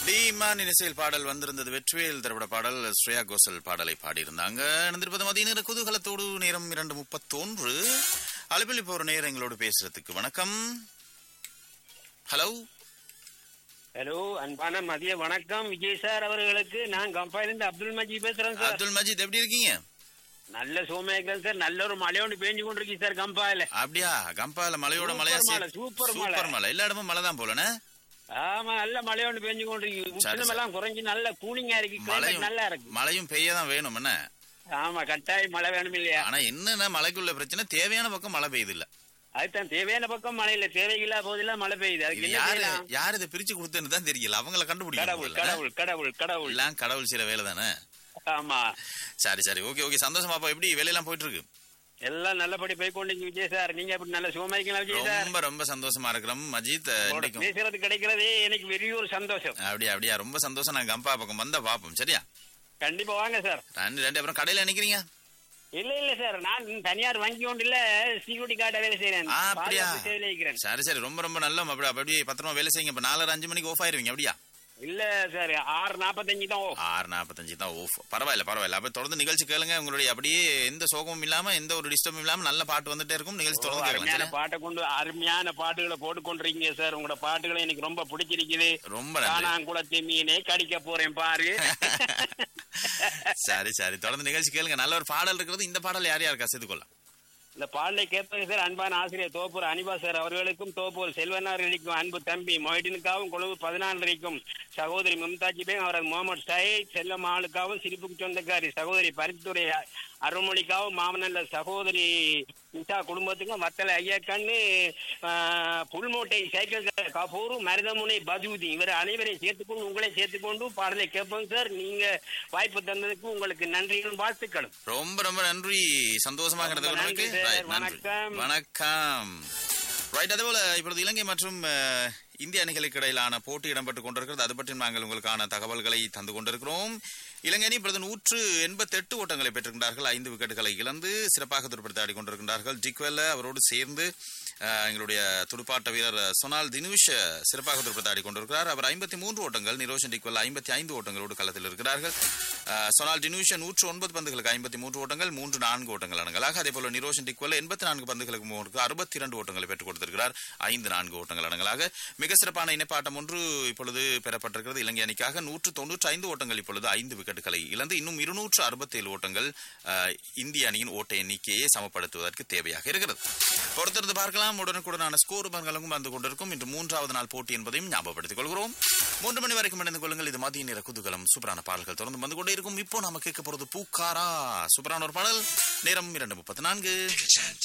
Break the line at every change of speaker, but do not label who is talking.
டீமான் இசையில் பாடல் வந்திருந்தது வெற்றிவேல் திரைப்பட பாடல் ஸ்ரேயா கோசல் பாடலை பாடியிருந்தாங்க நடந்திருப்பது மதிய நேர குதூகலத்தோடு நேரம் இரண்டு முப்பத்தொன்று அழைப்பில் இப்போ ஒரு நேரம் எங்களோடு பேசுறதுக்கு வணக்கம் ஹலோ
ஹலோ அன்பான மதிய வணக்கம் விஜய் சார் அவர்களுக்கு நான் கம்பாயிலிருந்து அப்துல் மஜீத் பேசுறேன் சார்
அப்துல் மஜீத் எப்படி இருக்கீங்க
நல்ல சோமேக்கல் சார் நல்ல ஒரு மழையோடு பேஞ்சு கொண்டிருக்கு சார் கம்பாயில
அப்படியா கம்பால மலையோட
சூப்பர்
மலையா
மலை, சூப்பர் மலை.
சூப்பர் மலை எல்லா இடமும் மலை தான் போலனே
ஆமா நல்ல மழையோடு பேஞ்சு கொண்டிருக்கு உஷ்ணம் எல்லாம் குறைஞ்சு நல்ல கூலிங்கா இருக்கு climate
மழையும்
நல்லா இருக்கு
மழையும் பெய்ய தான் வேணும் என்ன
ஆமா கட்டாயம் மழை வேணும் இல்லையா
ஆனா என்னன்னா மழைக்குள்ள பிரச்சனை தேவையான பக்கம் மழை பெய்யுது இல்ல
அதுதான் தேவையான பக்கம் மழை இல்ல தேவையில்லா போதெல்லாம் மழை பெய்யுது அதுக்கு
இது
என்ன
யாரு
செய்யலாம்
யாரு இதை பிரிச்சு கொடுத்தேன்னு தான் தெரியல அவங்கள
கடவுள்
கண்டுபிடிக்கணும்
கடவுள் கடவுள் கடவுள்
எல்லாம் கடவுள் சில வேலை தானே
ஆமா
சரி சரி ஓகே ஓகே சந்தோஷமா அப்ப எப்படி வேலையெல்லாம் போயிட்டு இருக்கு
எல்லாம் நல்லபடி போய் கொண்டிருக்கு விஜய் சார் நீங்க அப்படி நல்ல சுகமாய்க்கலாம் விஜய் சார்
ரொம்ப ரொம்ப சந்தோஷமா இருக்கிறோம் மஜித்
உங்களோட
இன்னைக்கும்
பேசுறது கிடைக்கிறதே எனக்கு பெரிய ஒரு சந்தோஷம்
அப்படியா அப்படியா ரொம்ப சந்தோஷம் நான் கம்பா பக்கம் வந்தா பாப்போம் சரியா
கண்டிப்பா வாங்க சார்
ரெண்டு ரெண்டு அப்புறம் கடையில நிக்கிறீங்க
இல்ல இல்ல சார் நான் தனியார் வங்கி ஒன்று இல்ல செக்யூரிட்டி கார்ட வேலை செய்யறேன்
ஆ, அப்படியா?
பாதுகாப்பு சேவையில இருக்கிறேன்
சரி சரி ரொம்ப ரொம்ப நல்ல அப்படி அப்படியே பத்திரமா வேலை செய்யுங்க இப்ப நாலரை அஞ்சு மணிக்கு ஆஃப் ஆயிருவீங்க அப்படியா
இல்ல சார் ஆறு நாப்பத்தஞ்சு தான் off.
ஆறு நாற்பத்தஞ்சு தான் ஓஃப் பரவாயில்ல பரவாயில்ல அப்ப தொடர்ந்து நிகழ்ச்சி கேளுங்க உங்களுடைய அப்படியே எந்த சோகமும் இல்லாம எந்த ஒரு டிஸ்டர்பும் இல்லாம நல்ல பாட்டு வந்துட்டே இருக்கும் நிகழ்ச்சி
ஓ,
தொடர்ந்து கேட்கலாம்
அருமையான
சரியா?
பாட்டை கொண்டு அருமையான பாட்டுகளை போட்டு கொண்டிருக்கீங்க சார் உங்களோட பாட்டுகளை எனக்கு ரொம்ப பிடிச்சிருக்குது
ரொம்ப நன்றி
காணாங்குளத்தை மீனே கடிக்க போறேன் பாரு
சரி சரி தொடர்ந்து நிகழ்ச்சி கேளுங்க நல்ல ஒரு பாடல் இருக்கிறது இந்த பாடல் யார் யாருக்கா சேர்த்து கொள்ளலாம்
இந்த பாடலை கேட்பது சார் அன்பான ஆசிரியர் தோப்பூர் அனிபா சார் அவர்களுக்கும் தோப்பூர் செல்வனார்களுக்கும் அன்பு தம்பி மொய்டினுக்காவும் கொழுவு பதினாலரைக்கும் சகோதரி மும்தாஜி பேகம் அவரது முகமது சயீத் செல்லம்மாளுக்காவும் சிரிப்புக்கு சொந்தக்காரி சகோதரி பரிந்துரை அருள்மொழிக்காவும் மாமனல்ல சகோதரி நிஷா குடும்பத்துக்கும் வத்தலை ஐயக்கண்ணு ஆஹ், புல்மோட்டை சைக்கிள் கபூர் மருதமுனை பஜூதி இவர் அனைவரையும் சேர்த்துக்கொண்டு உங்களை சேர்த்துக்கொண்டு பாடலை கேட்போம் சார் நீங்க வாய்ப்பு தந்ததுக்கு உங்களுக்கு நன்றிகளும் வாழ்த்துக்களும்
ரொம்ப ரொம்ப நன்றி சந்தோஷமா
ரொம்ப
இருக்கிறது
நன்றி
உங்களுக்கு
சார்.
Right, நன்றி.
வணக்கம்.
வணக்கம் ரைட் அதேபோல இப்பொழுது இலங்கை மற்றும் அஹ், இந்திய அணிகளுக்கு இடையிலான போட்டி இடம்பெற்றுக் கொண்டிருக்கிறது அது பற்றி நாங்கள் உங்களுக்கான தகவல்களை தந்து கொண்டிருக்கிறோம் இலங்கை அணி இப்பொழுது நூற்று எண்பத்தி எட்டு ஓட்டங்களை பெற்றிருக்கின்றார்கள் ஐந்து விக்கெட்டுகளை இழந்து சிறப்பாக துடுப்படுத்தி ஆடிக்கொண்டிருக்கின்றார்கள் டிக்வெல்ல அவரோடு சேர்ந்து அஹ், எங்களுடைய துடுப்பாட்ட வீரர் சொனால் தினுஷ் சிறப்பாக துடுப்படுத்தி ஆடிக்கொண்டிருக்கிறார் அவர் ஐம்பத்தி மூன்று ஓட்டங்கள் நிரோஷன் டிக்வெல் ஐம்பத்தி ஐந்து ஓட்டங்களோடு களத்தில் இருக்கிறார்கள் அஹ், சொனால் டினுஷ் நூற்று ஒன்பது பந்துகளுக்கு ஐம்பத்தி மூன்று ஓட்டங்கள் மூன்று நான்கு ஓட்டங்கள் அடங்கலாக அதே போல நிரோஷன் டிக்வெல் எண்பத்தி நான்கு பந்துகளுக்கு மூன்று அறுபத்தி இரண்டு ஓட்டங்களை பெற்றுக் கொடுத்திருக்கிறார் ஐந்து நான்கு ஓட்டங்கள் அடங்கலாக மிக சிறப்பான இணைப்பாட்டம் ஒன்று இப்பொழுது பெறப்பட்டிருக்கிறது இலங்கை அணிக்காக நூற்று தொன்னூற்றி ஐந்து ஓட்டங்கள் இப்பொழுது ஐந்து விக்கெட்டுகளை இழந்து இன்னும் இருநூற்று அறுபத்தேழு ஓட்டங்கள் அஹ், இந்திய அணியின் ஓட்ட எண்ணிக்கையை சமப்படுத்துவதற்கு தேவையாக இருக்கிறது பொறுத்திருந்து பார்க்கலாம் உடனுக்குடனான ஸ்கோர் பங்களும் வந்து கொண்டிருக்கும் இன்று மூன்றாவது நாள் போட்டி என்பதையும் ஞாபகப்படுத்திக் கொள்கிறோம் மூன்று மணி வரைக்கும் இணைந்து கொள்ளுங்கள் இது மதிய நேர குதூகலம் சூப்பரான பாடல்கள் தொடர்ந்து வந்து கொண்டே இருக்கும் இப்போ நாம கேட்க போறது பூக்காரா சூப்பரான ஒரு பாடல் நேரம் இரண்டு முப்பத்தி நான்கு